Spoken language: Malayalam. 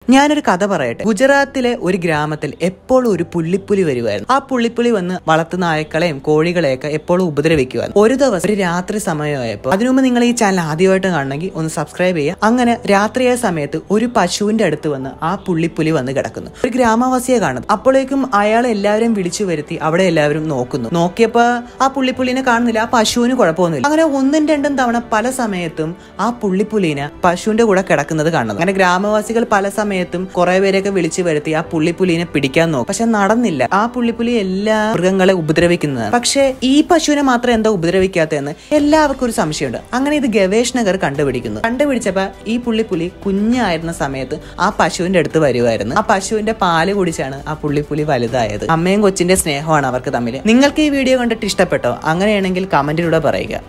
ഞാനൊരു കഥ പറയട്ടെ ഗുജറാത്തിലെ ഒരു ഗ്രാമത്തിൽ എപ്പോഴും ഒരു പുള്ളിപ്പുലി വരുമായിരുന്നു ആ പുള്ളിപ്പുലി വന്ന് വളർത്തു നായ്ക്കളെയും കോഴികളെയൊക്കെ എപ്പോഴും ഉപദ്രവിക്കുമായിരുന്നു ഒരു ദിവസം ഒരു രാത്രി സമയമായപ്പോൾ അതിനു മുമ്പ് നിങ്ങൾ ഈ ചാനൽ ആദ്യമായിട്ട് കാണണമെങ്കിൽ ഒന്ന് സബ്സ്ക്രൈബ് ചെയ്യുക അങ്ങനെ രാത്രിയായ സമയത്ത് ഒരു പശുവിന്റെ അടുത്ത് വന്ന് ആ പുള്ളിപ്പുലി വന്ന് കിടക്കുന്നു ഒരു ഗ്രാമവാസിയെ കാണുന്നു അപ്പോഴേക്കും അയാൾ എല്ലാവരും വിളിച്ചു വരുത്തി അവിടെ എല്ലാവരും നോക്കുന്നു നോക്കിയപ്പോ ആ പുള്ളിപ്പുലിനെ കാണുന്നില്ല ആ പശുവിന് കുഴപ്പമൊന്നുമില്ല അങ്ങനെ ഒന്നും രണ്ടും തവണ പല സമയത്തും ആ പുള്ളിപ്പുലിനെ പശുവിന്റെ കൂടെ കിടക്കുന്നത് കാണുന്നു അങ്ങനെ ഗ്രാമവാസികൾ പല സമയത്തും കുറെ പേരെയൊക്കെ വിളിച്ചു വരുത്തി ആ പുള്ളിപ്പുലിനെ പിടിക്കാൻ നോക്കും പക്ഷെ നടന്നില്ല ആ പുള്ളിപ്പുലി എല്ലാ മൃഗങ്ങളെ ഉപദ്രവിക്കുന്നതാണ് പക്ഷെ ഈ പശുവിനെ മാത്രം എന്താ ഉപദ്രവിക്കാത്തതെന്ന് എല്ലാവർക്കും ഒരു സംശയമുണ്ട് അങ്ങനെ ഇത് ഗവേഷണകർ കണ്ടുപിടിക്കുന്നു കണ്ടുപിടിച്ചപ്പോ ഈ പുള്ളിപ്പുലി കുഞ്ഞായിരുന്ന സമയത്ത് ആ പശുവിന്റെ അടുത്ത് വരുമായിരുന്നു ആ പശുവിന്റെ പാല് കുടിച്ചാണ് ആ പുള്ളിപ്പുലി വലുതായത് അമ്മയും കൊച്ചിന്റെ സ്നേഹമാണ് അവർക്ക് തമ്മിൽ നിങ്ങൾക്ക് ഈ വീഡിയോ കണ്ടിട്ട് ഇഷ്ടപ്പെട്ടോ അങ്ങനെയാണെങ്കിൽ കമന്റിലൂടെ പറയുക